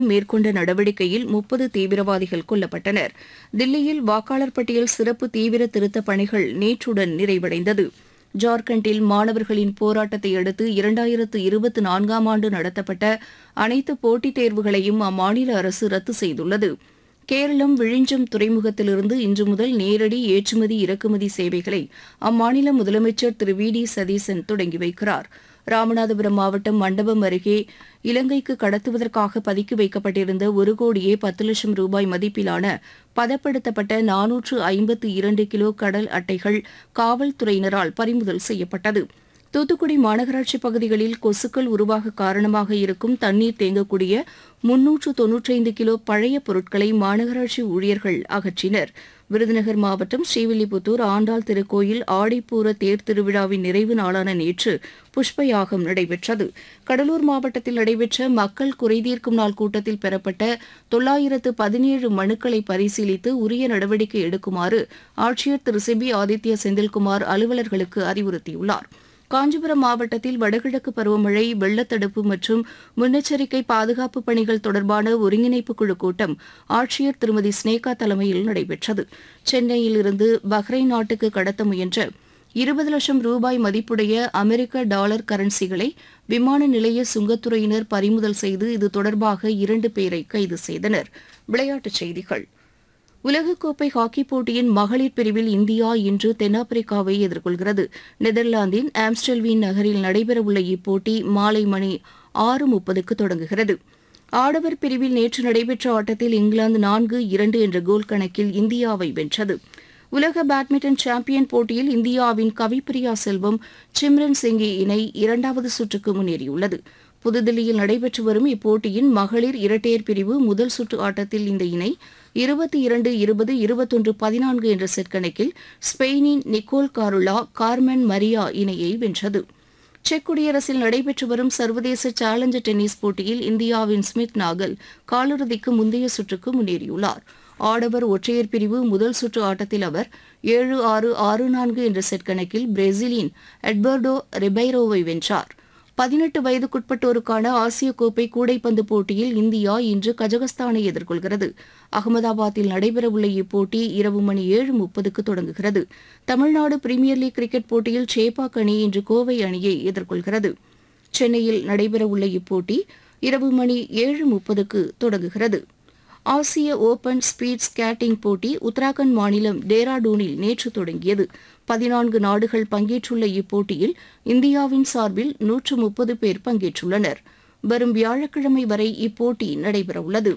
மேற்கொண்ட நடவடிக்கையில் முப்பது தீவிரவாதிகள் கொல்லப்பட்டனர் தில்லியில் வாக்காளர் பட்டியல் சிறப்பு தீவிர திருத்தப் பணிகள் நேற்றுடன் நிறைவடைந்தது ஜார்க்கண்டில் மாணவர்களின் போராட்டத்தை அடுத்து இரண்டாயிரத்து இருபத்தி நான்காம் ஆண்டு நடத்தப்பட்ட அனைத்து போட்டித் தேர்வுகளையும் அம்மாநில அரசு ரத்து செய்துள்ளது கேரளம் விழிஞ்சம் துறைமுகத்திலிருந்து இன்று முதல் நேரடி ஏற்றுமதி இறக்குமதி சேவைகளை அம்மாநில முதலமைச்சர் திரு வி டி சதீசன் தொடங்கி வைக்கிறார் ராமநாதபுரம் மாவட்டம் மண்டபம் அருகே இலங்கைக்கு கடத்துவதற்காக பதுக்கி வைக்கப்பட்டிருந்த ஒரு கோடியே பத்து லட்சம் ரூபாய் மதிப்பிலான பதப்படுத்தப்பட்ட நானூற்று ஐம்பத்து இரண்டு கிலோ கடல் அட்டைகள் காவல்துறையினரால் பறிமுதல் செய்யப்பட்டது தூத்துக்குடி மாநகராட்சி பகுதிகளில் கொசுக்கள் உருவாக காரணமாக இருக்கும் தண்ணீர் தேங்கக்கூடிய முன்னூற்று தொன்னூற்றைந்து கிலோ பழைய பொருட்களை மாநகராட்சி ஊழியர்கள் அகற்றினர் விருதுநகர் மாவட்டம் ஸ்ரீவில்லிபுத்தூர் ஆண்டாள் திருக்கோயில் ஆடிப்பூர தேர் திருவிழாவின் நிறைவு நாளான நேற்று புஷ்பயாகம் நடைபெற்றது கடலூர் மாவட்டத்தில் நடைபெற்ற மக்கள் குறைதீர்க்கும் நாள் கூட்டத்தில் பெறப்பட்ட தொள்ளாயிரத்து பதினேழு மனுக்களை பரிசீலித்து உரிய நடவடிக்கை எடுக்குமாறு ஆட்சியர் திரு சிபி ஆதித்ய செந்தில்குமார் அலுவலர்களுக்கு அறிவுறுத்தியுள்ளார் காஞ்சிபுரம் மாவட்டத்தில் வடகிழக்கு பருவமழை வெள்ளத்தடுப்பு மற்றும் முன்னெச்சரிக்கை பாதுகாப்பு பணிகள் தொடர்பான ஒருங்கிணைப்பு குழு கூட்டம் ஆட்சியர் திருமதி ஸ்னேகா தலைமையில் நடைபெற்றது சென்னையில் இருந்து பஹ்ரைன் நாட்டுக்கு கடத்த முயன்ற இருபது லட்சம் ரூபாய் மதிப்புடைய அமெரிக்க டாலர் கரன்சிகளை விமான நிலைய சுங்கத்துறையினர் பறிமுதல் செய்து இது தொடர்பாக இரண்டு பேரை கைது செய்தனர் விளையாட்டுச் செய்திகள் உலகக்கோப்பை ஹாக்கிப் போட்டியின் மகளிர் பிரிவில் இந்தியா இன்று தென்னாப்பிரிக்காவை எதிர்கொள்கிறது நெதர்லாந்தின் ஆம்ஸ்டெல்வீன் நகரில் நடைபெறவுள்ள இப்போட்டி மாலை மணி ஆறு முப்பதுக்கு தொடங்குகிறது ஆடவர் பிரிவில் நேற்று நடைபெற்ற ஆட்டத்தில் இங்கிலாந்து நான்கு இரண்டு என்ற கோல் கணக்கில் இந்தியாவை வென்றது உலக பேட்மிண்டன் சாம்பியன் போட்டியில் இந்தியாவின் கவிப்பிரியா செல்வம் சிம்ரன் சிங்கி இணை இரண்டாவது சுற்றுக்கு முன்னேறியுள்ளது புதுதில்லியில் நடைபெற்று வரும் இப்போட்டியின் மகளிர் இரட்டையர் பிரிவு முதல் சுற்று ஆட்டத்தில் இந்த இணை இருபத்தி இரண்டு இருபது இருபத்தொன்று பதினான்கு என்ற செட் கணக்கில் ஸ்பெயினின் நிக்கோல் காருலா கார்மென் மரியா இணையை வென்றது செக் குடியரசில் நடைபெற்று வரும் சர்வதேச சேலஞ்சர் டென்னிஸ் போட்டியில் இந்தியாவின் ஸ்மித் நாகல் காலிறுதிக்கு முந்தைய சுற்றுக்கு முன்னேறியுள்ளார் ஆடவர் ஒற்றையர் பிரிவு முதல் சுற்று ஆட்டத்தில் அவர் ஏழு ஆறு ஆறு நான்கு என்ற செட் கணக்கில் பிரேசிலின் எட்வர்டோ ரிபைரோவை வென்றார் பதினெட்டு வயதுக்குட்பட்டோருக்கான ஆசிய கோப்பை கூடைப்பந்து போட்டியில் இந்தியா இன்று கஜகஸ்தானை எதிர்கொள்கிறது அகமதாபாத்தில் நடைபெறவுள்ள இப்போட்டி இரவு மணி ஏழு முப்பதுக்கு தொடங்குகிறது தமிழ்நாடு பிரீமியர் லீக் கிரிக்கெட் போட்டியில் சேப்பாக் அணி இன்று கோவை அணியை எதிர்கொள்கிறது சென்னையில் நடைபெறவுள்ள இப்போட்டி இரவு மணி ஏழு முப்பதுக்கு தொடங்குகிறது ஆசிய ஓபன் ஸ்பீட் ஸ்கேட்டிங் போட்டி உத்தராகண்ட் மாநிலம் டேராடூனில் நேற்று தொடங்கியது பதினான்கு நாடுகள் பங்கேற்றுள்ள இப்போட்டியில் இந்தியாவின் சார்பில் நூற்று முப்பது பேர் பங்கேற்றுள்ளனர் வரும் வியாழக்கிழமை வரை இப்போட்டி நடைபெறவுள்ளது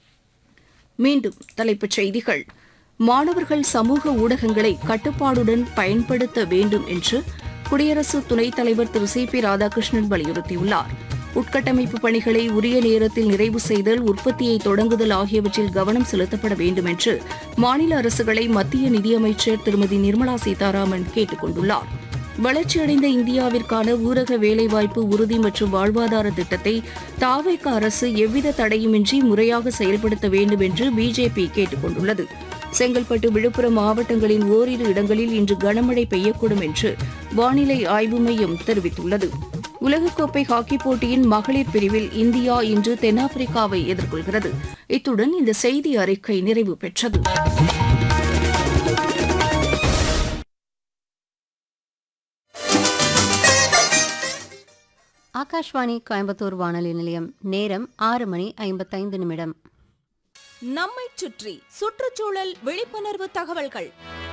மீண்டும் தலைப்புச் செய்திகள் மாணவர்கள் சமூக ஊடகங்களை கட்டுப்பாடுடன் பயன்படுத்த வேண்டும் என்று குடியரசு துணைத் தலைவர் திரு சி பி ராதாகிருஷ்ணன் வலியுறுத்தியுள்ளார் உட்கட்டமைப்பு பணிகளை உரிய நேரத்தில் நிறைவு செய்தல் உற்பத்தியை தொடங்குதல் ஆகியவற்றில் கவனம் செலுத்தப்பட வேண்டும் என்று மாநில அரசுகளை மத்திய நிதியமைச்சர் திருமதி நிர்மலா சீதாராமன் கேட்டுக் கொண்டுள்ளார் வளர்ச்சியடைந்த இந்தியாவிற்கான ஊரக வேலைவாய்ப்பு உறுதி மற்றும் வாழ்வாதார திட்டத்தை தாவேக அரசு எவ்வித தடையுமின்றி முறையாக செயல்படுத்த வேண்டும் என்று பிஜேபி கேட்டுக் கொண்டுள்ளது செங்கல்பட்டு விழுப்புரம் மாவட்டங்களின் ஓரிரு இடங்களில் இன்று கனமழை பெய்யக்கூடும் என்று வானிலை ஆய்வு மையம் தெரிவித்துள்ளது உலகக்கோப்பை ஹாக்கி போட்டியின் மகளிர் பிரிவில் இந்தியா இன்று தென்னாப்பிரிக்காவை எதிர்கொள்கிறது இத்துடன் இந்த செய்தி அறிக்கை நிறைவு பெற்றது ஆகாஷ்வாணி கோயம்புத்தூர் வானொலி நிலையம் நேரம் ஆறு மணி ஐம்பத்தைந்து நிமிடம் நம்மைச் சுற்றி சுற்றுச்சூழல் விழிப்புணர்வு தகவல்கள்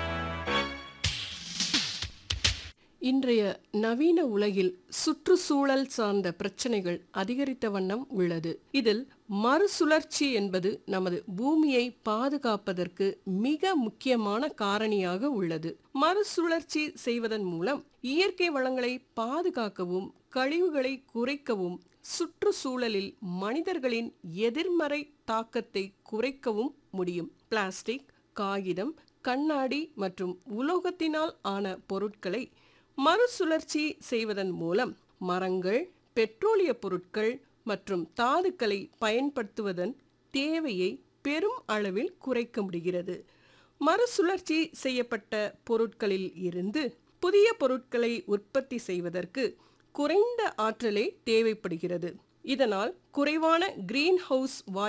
இன்றைய நவீன உலகில் சுற்றுச்சூழல் சார்ந்த பிரச்சனைகள் அதிகரித்த வண்ணம் உள்ளது இதில் மறுசுழற்சி என்பது நமது பூமியை பாதுகாப்பதற்கு மிக முக்கியமான காரணியாக உள்ளது மறுசுழற்சி செய்வதன் மூலம் இயற்கை வளங்களை பாதுகாக்கவும் கழிவுகளை குறைக்கவும் சுற்றுச்சூழலில் மனிதர்களின் எதிர்மறை தாக்கத்தை குறைக்கவும் முடியும் பிளாஸ்டிக் காகிதம் கண்ணாடி மற்றும் உலோகத்தினால் ஆன பொருட்களை மறுசுழற்சி செய்வதன் மூலம் மரங்கள் பெட்ரோலிய பொருட்கள் மற்றும் தாதுக்களை பயன்படுத்துவதன் தேவையை பெரும் அளவில் குறைக்க முடிகிறது மறுசுழற்சி செய்யப்பட்ட பொருட்களில் இருந்து புதிய பொருட்களை உற்பத்தி செய்வதற்கு குறைந்த ஆற்றலே தேவைப்படுகிறது இதனால் குறைவான கிரீன் ஹவுஸ்